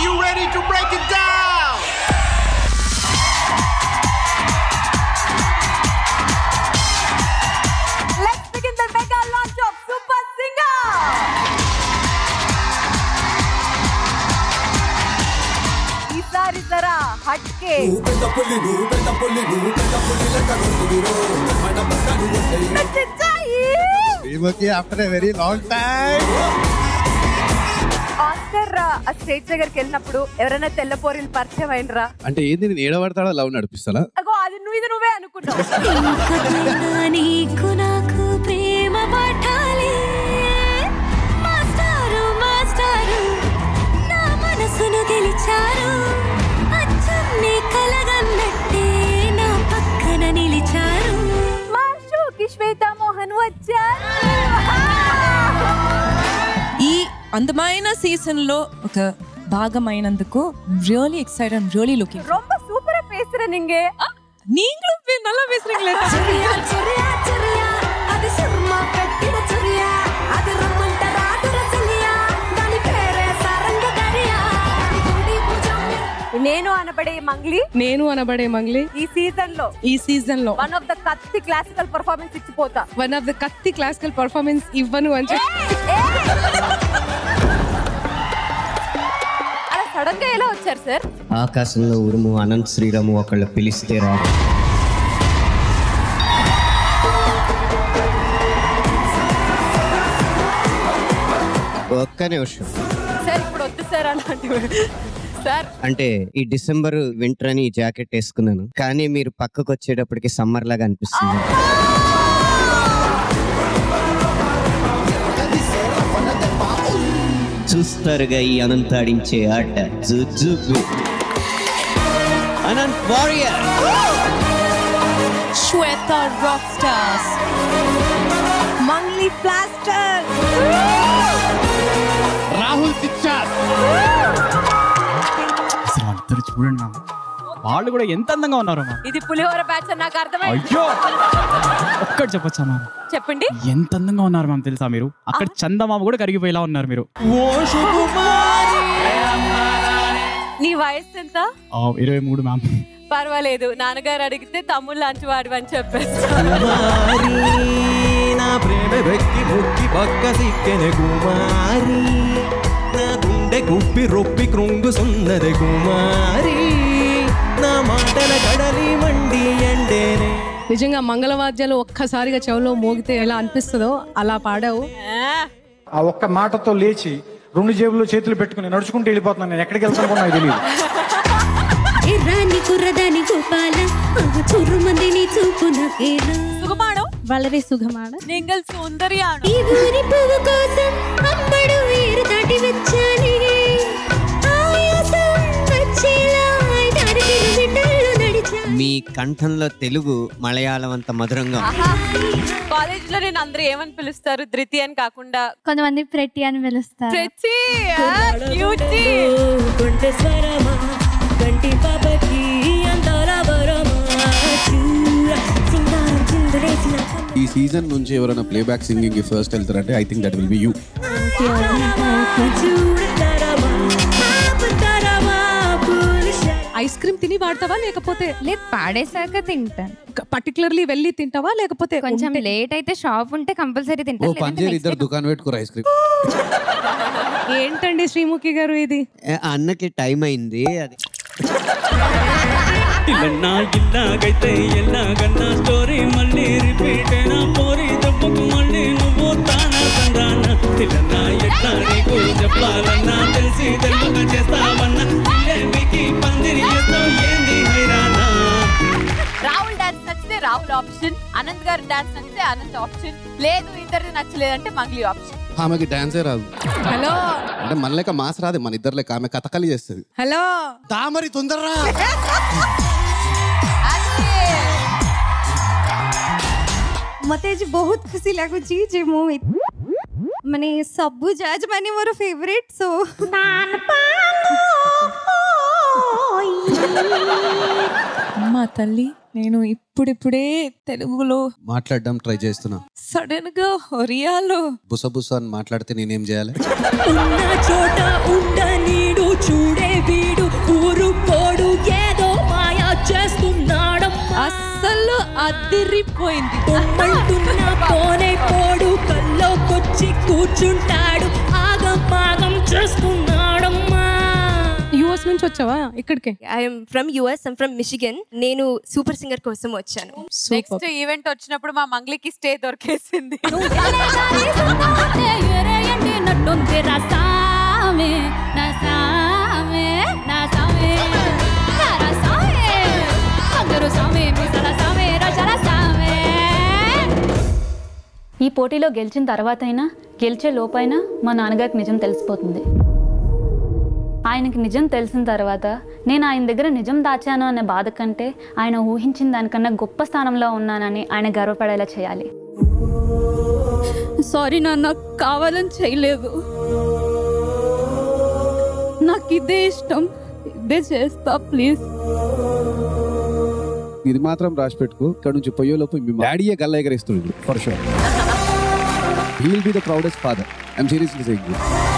you ready to break it down? Let's begin the mega launch of Super Singer. ఈసారి జరా హట్కే నచ్చాయి. Sreemukhi after a very long time Oscar ఆ stage దగ్గరికి వెళ్ళినప్పుడు ఎవరైనా తెల్లపోరీలు పరిచయం అయినరా అంటే ఏంది నేను ఏడబడతాడో లవ్ నడిపిస్తానా అగో అది నువ్వు ఇది నువ్వే అనుకున్నావు ఇంకొకైనా నీకు నాకు ప్రేమ పాఠాలే మాస్టారు మాస్టారు నా మనసును గెలిచారు అచ్చం నీ కలగన్నట్టే నా పక్కన నిలిచారు మా షోకి శ్వేత మోహన్ వచ్చారు ఈ అందమైన సీజన్ లో ఒక భాగమైనందుకు రియలీ ఎక్సైటెడ్ రియలీ లుకింగ్ ரொம்ப சூப்பரா பேசுற நீங்க நீங்களும் பே- நல்லா பேசுறீங்களே చర్యా చర్యా చర్యా అది సినిమ పెట్టిన చర్యా అది రమ్మంటారా దురసలియా దాని పేరే సారంగ దరియా గుడి భుజం నేను అనబడే మంగ్లీ నేను అనబడే మంగ్లీ ఈ సీజన్ లో ఈ సీజన్ లో వన్ ఆఫ్ ద కత్తి క్లాసికల్ పర్ఫార్మెన్స్ ఇచ్చిపోతా వన్ ఆఫ్ ద కత్తి క్లాసికల్ పర్ఫార్మెన్స్ ఇవ్వను అని చెప్పి అలా సడన్ గా ఎలా వచ్చారు సార్ ఆకాశంలో ఉరుము అనంత్ శ్రీరాము ఒకళ్ళు పిలిస్తే రా ఒక్క నిమిషం సార్ ఇప్పుడు వద్దు సార్ అలాంటివి సార్ అంటే ఈ డిసెంబర్ వింటర్ అని ఈ జాకెట్ వేసుకున్నాను కానీ మీరు పక్కకు వచ్చేటప్పటికి సమ్మర్ లాగా అనిపిస్తుంది చూస్తారుగా ఈ అనంత్ ఆడించే ఆట జుజుబు Anant warrior Shweta rock stars Mangli ప్లాస్టర్ రాహుల్ సిచ్చార్ అసలు వాళ్ళిద్దరు చూడండి మ్యామ్ వాళ్ళు కూడా ఎంత అందంగా ఉన్నారు మ్యామ్ ఇది పులిహోర బ్యాచ్ అని నాకు అర్థమైంది అయ్యో ఒక్కటి చెప్పొచ్చా మ్యామ్ చెప్పండి ఎంత అందంగా ఉన్నారు మ్యామ్ తెలుసా మీరు అక్కడ చందమామ కూడా కరిగిపోయేలా ఉన్నారు మీరు నీ వయసు ఎంత ఆ, ఇరవై మూడు మ్యామ్ పర్వాలేదు నాన్నగారు అడిగితే తమ్ముళ్ళు లాంటి వాడు అని చెప్పేస్తా నా ప్రేమ వెక్కి బొక్కి పక్క సిక్కెన కుమారి నా గుండె గుప్పి రొప్పి కృంగుసున్నది కుమారి నా మాటల కడలి మండి ఎండేనే నిజంగా మంగళవాద్యాలు ఒక్కసారిగా చెవులో మోగితే ఎలా అనిపిస్తుందో అలా పాడావు ఆ ఒక్క మాటతో లేచి రెండు జేబుల్లో చేతులు పెట్టుకుని నడుచుకుంటూ వెళ్ళిపోతున్నాను నేను ఎక్కడికి వెళ్తాను కూడా నాకు తెలియదు ఎర్రాని కుర్రదాని గోపాల చుర్రుమంది నీ చూపు నాకేనా సుఖమాణం വളരെ സുഖമാണ് നിങ്ങൾ സുന്ദരിയാണ് ഈ ഊരി പൂവ് కోసం అమ్మడు ఏరు దాటి వచ్చానే ఆయాసం వచ్చేలా దారి కిలోమీటర్లు నడిచా మీ కంఠంలో తెలుగు మలయాళం అంత మధురంగా ఉంది. కాలేజ్ లో నేను అందరూ ఏమని పిలుస్తారు ధృతి అని కాకుండా కొంతమంది ప్రెట్టి అని పిలుస్తారు ప్రతి క్యూటీ కొంటె స్వరమా కంటి పాపకి అందాల వరమా చూర సింగారం చిందులేసిన ఈ సీజన్ నుంచి ఎవరైనా ప్లేబ్యాక్ సింగింగ్ కి ఫస్ట్ వెళ్తారంటే I think that will be you చూడతారమా ఆపుతారమా పురుష ఐస్ క్రీమ్ తిని వాడతావా లేకపోతే లేదు పాడేశాక తింటాను పర్టికులర్లీ వెళ్ళి తింటావా లేకపోతే కొంచెం ఉంటే- లేట్ అయితే షాప్ ఉంటే కంపల్సరీ ఓ తింటాను పని చేయరు ఇద్దరు దుకాణం పెట్టుకోరు ఐస్ క్రీమ్ ఏంటండి శ్రీముఖి గారు ఇది ఏ, అన్నకి టైం అయింది అది ఇల్లన్నా ఇల్లాగైతే ఎల్లాగన్నా స్టోరీ మళ్ళీ రిపీట్ అయినా పోరి దెబ్బకు మళ్ళీ నువ్వు తానా తందానా ఇల్లన్నా ఎట్లా నీకు చెప్పాలన్నా తెలిసి తెలుగుగా చేస్తావన్నా ఇల్లేమికి పందిరి చేస్తావు ఏంది హైరానా రాహుల్ డాన్స్ నచ్చితే రాహుల్ ఆప్షన్ అనంత్ గారి డాన్స్ నచ్చితే అనంత్ ఆప్షన్ లేదు ఇద్దరిది నచ్చలేదంటే మంగ్లీ ఆప్షన్ ఆమెకి డాన్సే రాదు హలో అంటే మన లెక్క మాస్ రాదు మన ఇద్దరు లెక్క ఆమె కథకలి చేస్తుంది హలో తామరి తొందరరా ମତେ ଆଜି ବହୁତ ଖୁସି ଲାଗୁଛି ଯେ ମୁଁ ଏ- ମାନେ ସବୁ ଜଜ୍ ମାନେ ମୋର ଫେଭରେଟ୍ ସୋ అమ్మా తల్లి నేను ఇప్పుడిప్పుడే తెలుగులో మాట్లాడడం ట్రై చేస్తున్నా సడన్ గా ఒరియాలో బుస బుస అని మాట్లాడితే నేనేం చేయాలి ఉన్న చోట ఉండ నీడు చూడే వీడు ఊరు కోడు ఏదో మాయా చేస్తున్నాడమ్మా అస్సలు అదిరిపోయింది బొమ్మంటున్నా పోనే పోడు కల్లోకొచ్చి కూర్చుంటాడు ఆగమాగం చేస్తున్నాడమ్మా యుఎస్ నుంచి వచ్చావా ఇక్కడికి I'm from US I'm from Michigan నేను సూపర్ సింగర్ కోసం వచ్చాను నెక్స్ట్ ఈవెంట్ వచ్చినప్పుడు మా మంగ్లీకి స్టే దొరికేసింది ఈ పోటీలో గెలిచిన తర్వాతైనా గెలిచే లోపైనా మా నాన్నగారికి నిజం తెలిసిపోతుంది ఆయనకి నిజం తెలిసిన తర్వాత నేను ఆయన దగ్గర నిజం దాచాను అనే బాధ కంటే ఆయన ఊహించిన దానికన్నా గొప్ప స్థానంలో ఉన్నానని ఆయన గర్వపడేలా చేయాలి సారీ నాన్న కావాలని చేయలేదు నాకు ఇదే ఇష్టం ఇదే చేస్తా ప్లీజ్ ఇది మాత్రం రాసి పెట్టుకో ఇక్కడ నుంచి పోయేలోపు మీ డాడీయే గల్ల ఎగరేస్తుంది for sure he'll be the proudest father I'm seriously saying